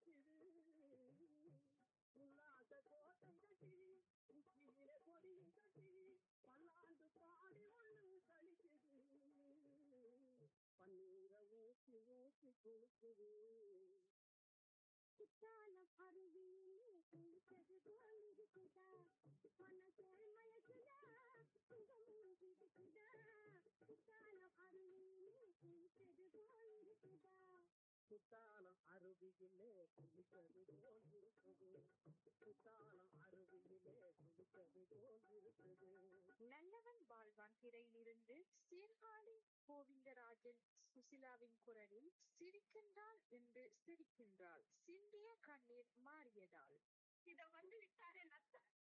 குளிக்குது உல்லாச கோட்டை கட்டி உச்சியிலே கொடியும் கட்டி பல்லாண்டு பாடி ஒண்ணு கழிக்குது பன்னீரை ஊற்றி ஊற்றி குளிக்குது குற்றாலம் அருவியிலே குளித்தது போல் இருக்குதா மனசேல் மயக்குதா சுகமும் கிடைக்குதா குற்றாலம் அருவியிலே குளித்தது போல் இருக்குதா குத்தாலம் அருவியிலே குளித்தது போல் இருக்குது குத்தாலம் அருவியிலே குளித்தது போல் இருக்குது நல்லவன் வாழ்வான் திரையிலிருந்து சீர்காழி கோவிந்தராஜன் சுசிலாவின் குரலில் சிரிக்கின்றாள் என்று சிரிக்கின்றாள் சிந்திய கண்ணீர் மாறியதால் இத வந்து விட்டாரே நத்த